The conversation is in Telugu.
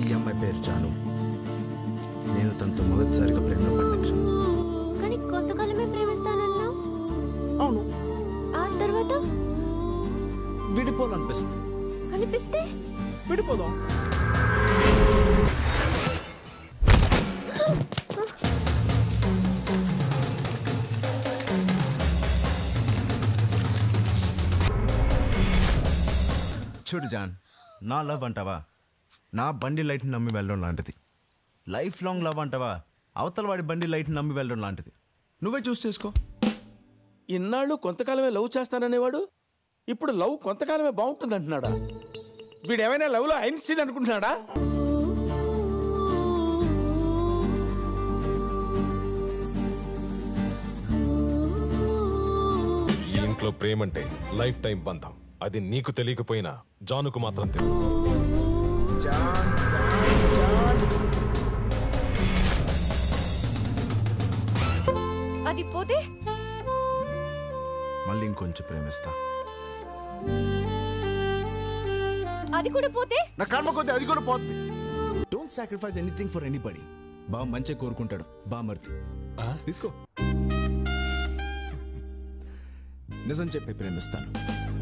ఈ అమ్మాయి పేరు జాను నేను తనతో మొదటిసారిగా ప్రేమలో పడిన క్షణం కానీ కొంతకాలమే ప్రేమిస్తానన్నా అవును ఆ తర్వాత విడిపోవాలనిపిస్తుంది కనిపిస్తే విడిపోదాం చూడు జాన్ నా లవ్ అంటావా నా బండి లైట్ని నమ్మి వెళ్ళడం లాంటిది లైఫ్ లాంగ్ లవ్ అంటావా అవతల వాడి బండి లైట్ని నమ్మి వెళ్ళడం లాంటిది నువ్వే చూస్ చేసుకో ఇన్నాళ్ళు కొంతకాలమే లవ్ చేస్తాననేవాడు ఇప్పుడు లవ్ కొంతకాలమే బాగుంటుంది అంటున్నాడా వీడేమైనా లవ్లో ఐన్స్టీన్ అనుకుంటున్నాడా ఈ ఇంట్లో ప్రేమంటే లైఫ్ టైం బంధం అది నీకు తెలియకపోయినా జానుకు మాత్రం తెలియదు అది పోతే మళ్ళీ ఇంకొంచెం ప్రేమిస్తా అది కూడా పోతే నా కర్మ కొద్ది అది కూడా పోతుంది don't sacrifice anything for anybody బా మంచిగా కోరుకుంటాడు బా మర్తి తీసుకో నిజం చెప్పి ప్రేమిస్తాను